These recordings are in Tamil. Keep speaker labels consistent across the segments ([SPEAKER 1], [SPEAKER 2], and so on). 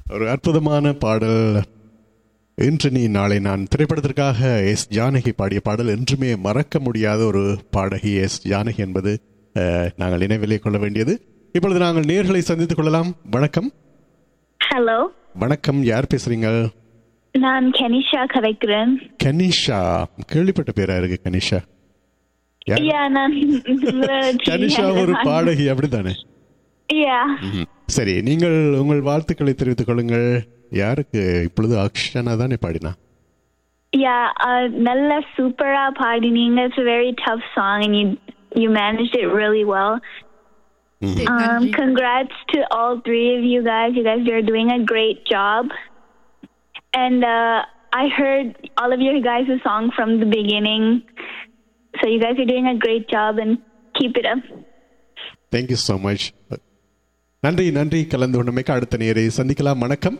[SPEAKER 1] ஒரு அற்புதமான பாடல் இன்று நீ நாளை நான் திரைப்படத்திற்காக எஸ் ஜானகி பாடிய பாடல் என்றுமே மறக்க முடியாத ஒரு பாடகி எஸ் ஜானகி என்பது அஹ், நாங்கள் நினைவிலே கொள்ள வேண்டியது இப்பொழுது நாங்கள் நேர்களை சந்தித்துக் கொள்ளலாம் வணக்கம்
[SPEAKER 2] ஹலோ
[SPEAKER 1] வணக்கம் யார் பேசுறீங்க
[SPEAKER 2] நான் கனிஷா கதைக்கிறேன்
[SPEAKER 1] கனிஷா கேள்விப்பட்ட பேரா இருக்கு கனிஷா யார்?
[SPEAKER 2] யா நான்
[SPEAKER 1] கனிஷா ஒரு பாடகி அப்படித்தானே
[SPEAKER 2] யா
[SPEAKER 1] ம்ஹும். சரி நீங்கள் உங்கள் வாழ்த்துக்களை தெரிவித்துக் கொள்ளுங்கள் யாருக்கு இப்பொழுது அக்ஷனா தானே பாடினா
[SPEAKER 2] யா நல்ல சூப்பரா பாடினீங்க it's a very tough song and you you managed it really well um, congrats to all three of you guys you guys are doing a great job and uh, I heard all of your guys' song from the beginning so you guys are doing a great job and keep it up
[SPEAKER 1] thank you so much நன்றி நன்றி கலந்து கொண்டமைக்கு அடுத்த நேரை சந்திக்கலாம் வணக்கம்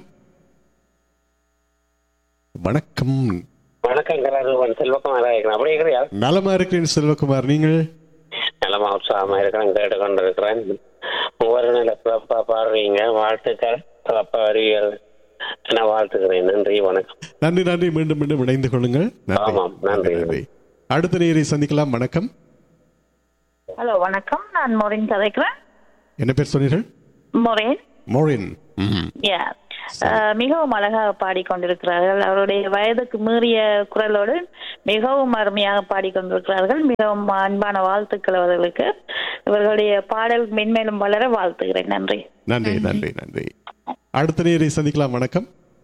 [SPEAKER 1] வணக்கம்
[SPEAKER 3] வணக்கம் கலாரூபன் செல்வகுமாரா இருக்கிறேன் அப்படி இருக்கிறியா
[SPEAKER 1] நலமா இருக்கிறேன் செல்வகுமார் நீங்கள்
[SPEAKER 3] நலமா உற்சாகமா இருக்கிறேன் கேட்டுக்கொண்டு இருக்கிறேன் ஒவ்வொரு நல்ல சிறப்பா பாடுறீங்க வாழ்த்துக்கள் சிறப்பா அறிவியல் நான் வாழ்த்துக்கிறேன் நன்றி வணக்கம்
[SPEAKER 1] நன்றி நன்றி மீண்டும் மீண்டும் இணைந்து கொள்ளுங்கள்
[SPEAKER 3] ஆமாம், நன்றி.
[SPEAKER 1] அடுத்த நேரை சந்திக்கலாம் வணக்கம்
[SPEAKER 4] ஹலோ வணக்கம் நான் மொரின் கதைக்கிறேன்
[SPEAKER 1] என்ன பேர் சொன்னீர்கள்
[SPEAKER 4] மொரேன்
[SPEAKER 1] மோரின் ம்ஹும்.
[SPEAKER 4] யா மிகவும் அழகாக பாடிக்கொண்டிருக்கிறார்கள் அவருடைய வயதுக்கு மீறிய குரலோடு மிகவும் அருமையாக பாடிக்கொண்டிருக்கிறார்கள் மிகவும் அன்பான வாழ்த்துக்கள் அவர்களுக்கு இவர்களுடைய பாடல் மென்மேலும் வளர வாழ்த்துகிறேன் நன்றி
[SPEAKER 1] நன்றி நன்றி நன்றி அடுத்த நேரை சந்திக்கலாம் வணக்கம்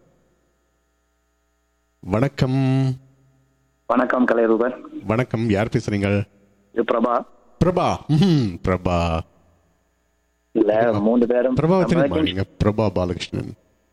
[SPEAKER 1] வணக்கம்
[SPEAKER 5] வணக்கம் கலைரூபன்
[SPEAKER 1] வணக்கம் யார் பேசுறீங்க
[SPEAKER 5] இது பிரபா
[SPEAKER 1] பிரபா ம்ஹும், பிரபா
[SPEAKER 5] இல்ல மூணு பேரும்
[SPEAKER 1] பிரபா தெரியுமா
[SPEAKER 5] American-
[SPEAKER 1] நீங்க பிரபா பாலகிருஷ்ணன்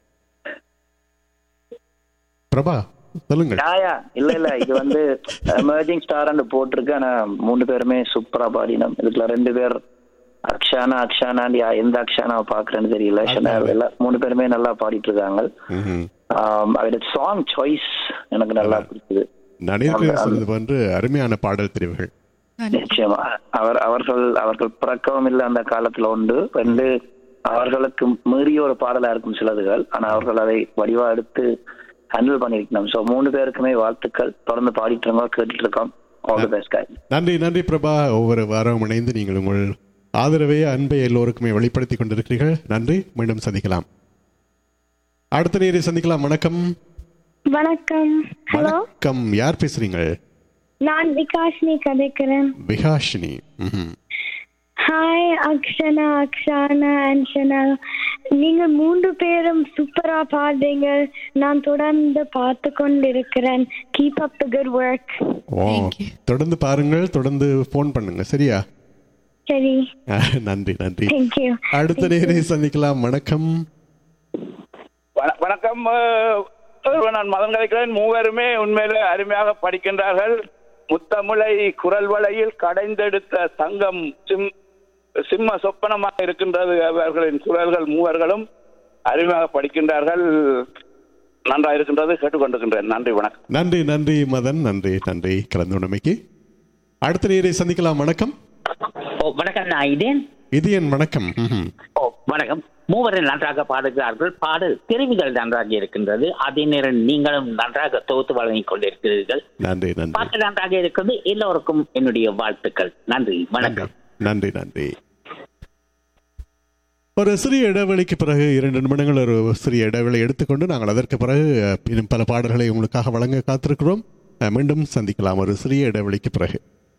[SPEAKER 1] பிரபா சொல்லுங்க
[SPEAKER 5] யா, யா. இல்ல இல்ல இது வந்து எமர்ஜிங் ஸ்டார் போட்டிருக்கு ஆனா மூணு பேருமே சூப்பரா பாடினோம் இதுல ரெண்டு பேர் அக்ஷானா அக்ஷானான்னு யா- எந்த அக்ஷானாவை பாக்குறேன்னு தெரியல ஷனா எல்லாம் மூணு பேருமே நல்லா பாடிட்டு இருக்காங்க
[SPEAKER 1] ம்ஹும்.
[SPEAKER 5] ஆம், அவரோட சாங் சாய்ஸ் எனக்கு நல்லா பிடிச்சது
[SPEAKER 1] நான் ஏற்கனவே சொன்னது போன்று அருமையான பாடல் தெரிவுகள்
[SPEAKER 5] நிச்சயமா அவர் அவர்கள் அவர்கள் பிறக்கவும் இல்லை அந்த காலத்துல உண்டு ரெண்டு அவர்களுக்கு மீறிய ஒரு பாடலா இருக்கும் சிலதுகள் ஆனா அவர்கள் அதை வடிவா எடுத்து ஹேண்டில் பண்ணிருக்கணும் சோ மூணு பேருக்குமே வாழ்த்துக்கள் தொடர்ந்து பாடிட்டு இருக்கோம் கேட்டுட்டு இருக்கோம் ஆல் தி பெஸ்ட் guys
[SPEAKER 1] நன்றி நன்றி பிரபா ஒவ்வொரு வாரம் இணைந்து நீங்கள் உங்கள் ஆதரவை அன்பை எல்லோருக்குமே வெளிப்படுத்திக் கொண்டிருக்கிறீர்கள் நன்றி மீண்டும் சந்திக்கலாம் அடுத்த நேரை சந்திக்கலாம் வணக்கம்
[SPEAKER 2] வணக்கம் ஹலோ
[SPEAKER 1] வணக்கம் யார் பேசுறீங்க
[SPEAKER 2] நான் விகாஷினி கதைக்கிறேன்
[SPEAKER 1] விகாஷினி ம்ஹும்.
[SPEAKER 2] ஹாய் அக்ஷனா அக்ஷானா அண்ட் ஷனா நீங்க மூன்று பேரும் சூப்பரா பாடுறீங்க நான் தொடர்ந்து பார்த்து கொண்டிருக்கிறேன் keep up the good work
[SPEAKER 1] ஓ தொடர்ந்து பாருங்கள் தொடர்ந்து ஃபோன் பண்ணுங்க சரியா
[SPEAKER 2] சரி
[SPEAKER 1] நன்றி நன்றி
[SPEAKER 2] தேங்க்யூ
[SPEAKER 1] அடுத்த நேரை சந்திக்கலாம் வணக்கம்
[SPEAKER 6] வண- வணக்கம் அஹ், நான் மதன் கதைக்கிறேன் மூவருமே உண்மையில அருமையாக படிக்கின்றார்கள் முத்தமிழை குரல் வளையில் கடைந்தெடுத்த சங்கம் சிம் சிம்ம சொப்பனமாக இருக்கின்றது அவர்களின் குரல்கள் மூவர்களும் அருமையாக படிக்கின்றார்கள் நன்றாக இருக்கின்றது கேட்டுக்கொண்டிருக்கின்றேன் நன்றி வணக்கம்
[SPEAKER 1] நன்றி நன்றி மதன் நன்றி நன்றி கலந்து கொண்டமைக்கு அடுத்த நேரை சந்திக்கலாம் வணக்கம்
[SPEAKER 7] ஓ வணக்கம் நான் இதேன்
[SPEAKER 1] இது என் வணக்கம் ம்ஹும்.
[SPEAKER 7] ஓ வணக்கம் மூவரும் நன்றாக பாடுகிறார்கள் பாடல் தெரிவுகள் நன்றாக இருக்கின்றது அதே நேரம் நீங்களும் நன்றாக தொகுத்து வழங்கிக் கொண்டிருக்கிறீர்கள்
[SPEAKER 1] நன்றி நன்றி
[SPEAKER 7] பாட்டு நன்றாக இருக்கிறது எல்லோருக்கும் என்னுடைய வாழ்த்துக்கள் நன்றி வணக்கம்
[SPEAKER 1] நன்றி நன்றி ஒரு சிறிய இடைவெளிக்கு பிறகு இரண்டு நிமிடங்கள் ஒரு சிறிய இடைவெளி எடுத்துக்கொண்டு நாங்கள் அதற்கு பிறகு அஹ், இன்னும் பல பாடல்களை உங்களுக்காக வழங்க காத்திருக்கிறோம் அஹ், மீண்டும் சந்திக்கலாம் ஒரு சிறிய இடைவெளிக்கு பிறகு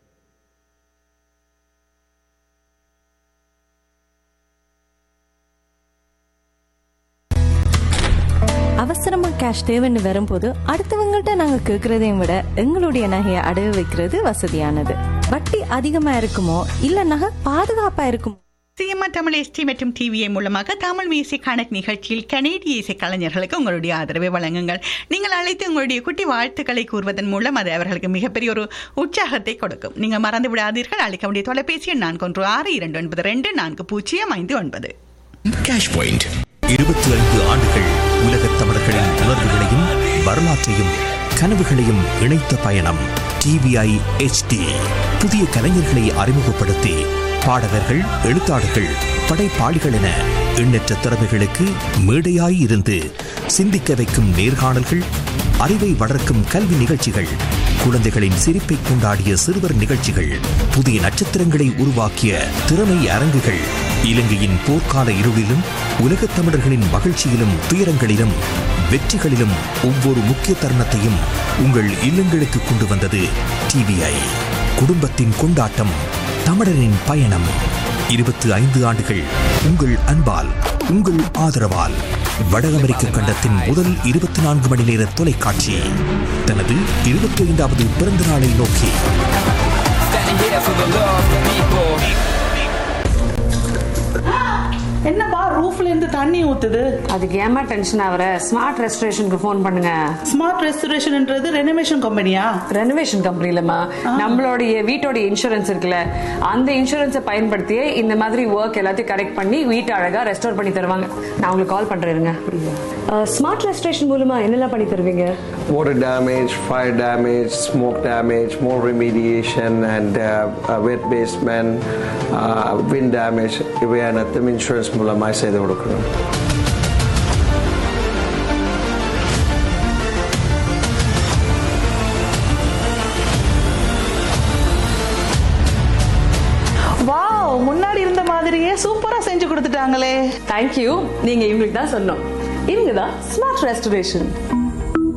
[SPEAKER 8] அவசரமா கேஷ் தேவைன்னு வரும்போது அடுத்தவங்கள்ட்ட நாங்க கேக்குறதையும் விட எங்களுடைய நகையை அடகு வைக்கிறது வசதியானது வட்டி அதிகமா இருக்குமோ இல்ல நகை பாதுகாப்பா இருக்குமோ
[SPEAKER 9] சிஎம்ஆர் தமிழ் எஸ்டி மற்றும் டிவிஏ மூலமாக தமிழ் மியூசிக் கணக்கு நிகழ்ச்சியில் கனேடிய இசை கலைஞர்களுக்கு உங்களுடைய ஆதரவை வழங்குங்கள் நீங்கள் அழைத்து உங்களுடைய குட்டி வாழ்த்துக்களை கூறுவதன் மூலம் அது அவர்களுக்கு மிகப்பெரிய ஒரு உற்சாகத்தை கொடுக்கும் நீங்கள் மறந்து விடாதீர்கள் அழைக்க வேண்டிய தொலைபேசி எண் நான்கு ஒன்று ஆறு இரண்டு ஒன்பது ரெண்டு நான்கு பூஜ்ஜியம் ஐந்து ஒன்பது
[SPEAKER 10] கேஷ் பாயிண்ட் இருபத்தி ஐந்து ஆண்டுகள் உலகத் தமிழர்களின் உணர்வுகளையும் வரலாற்றையும் கனவுகளையும் இணைத்த பயணம் டிவிஐ HD புதிய கலைஞர்களை அறிமுகப்படுத்தி பாடகர்கள் எழுத்தாளர்கள் படைப்பாளிகள் என எண்ணற்ற திறமைகளுக்கு மேடையாய் இருந்து சிந்திக்க வைக்கும் நேர்காணல்கள் அறிவை வளர்க்கும் கல்வி நிகழ்ச்சிகள் குழந்தைகளின் சிரிப்பை கொண்டாடிய சிறுவர் நிகழ்ச்சிகள் புதிய நட்சத்திரங்களை உருவாக்கிய திறமை அரங்குகள் இலங்கையின் போர்க்கால இருளிலும் உலகத் தமிழர்களின் மகிழ்ச்சியிலும் துயரங்களிலும் வெற்றிகளிலும் ஒவ்வொரு முக்கிய தருணத்தையும் உங்கள் இல்லங்களுக்கு கொண்டு வந்தது டிவிஐ குடும்பத்தின் கொண்டாட்டம் தமிழரின் பயணம் இருபத்தி ஐந்து ஆண்டுகள் உங்கள் அன்பால் உங்கள் ஆதரவால் வட அமெரிக்க கண்டத்தின் முதல் இருபத்தி நான்கு மணி நேர தொலைக்காட்சி தனது இருபத்தி ஐந்தாவது பிறந்த நாளை நோக்கி
[SPEAKER 11] என்னப்பா ரூஃப்ல இருந்து தண்ணி ஊத்துது
[SPEAKER 12] அதுக்கு ஏமா டென்ஷன் ஆகுற ஸ்மார்ட் ரெஸ்டரேஷனுக்கு ஃபோன் பண்ணுங்க
[SPEAKER 11] ஸ்மார்ட் ரெஸ்டரேஷன்ன்றது ரெனோவேஷன் கம்பெனியா
[SPEAKER 12] ரெனோவேஷன் கம்பெனி இல்லம்மா நம்மளுடைய வீட்டோட இன்சூரன்ஸ் இருக்குல்ல அந்த இன்சூரன்ஸை பயன்படுத்தியே இந்த மாதிரி ஒர்க் எல்லாத்தையும் கரெக்ட் பண்ணி வீட்டை அழகா ரெஸ்டோர் பண்ணி தருவாங்க நான் உங்களுக்கு கால் பண்றேன் இருங்க ஸ்மார்ட் ரெஸ்டரேஷன் மூலமா என்னெல்லாம் பண்ணி தருவீங்க
[SPEAKER 13] water damage, fire damage, smoke damage, more remediation, and uh, uh, wet basement, uh, wind damage. இவை அனைத்தும் இன்சூரன்ஸ் மூலமாக செய்து கொடுக்குறோம்
[SPEAKER 11] வாவ் முன்னாடி இருந்த மாதிரியே சூப்பரா செஞ்சு கொடுத்துட்டாங்களே
[SPEAKER 12] தேங்க்யூ நீங்க இவங்களுக்கு தான் சொன்னோம் இவங்க தான் ஸ்மார்ட் ரெஸ்டரேஷன்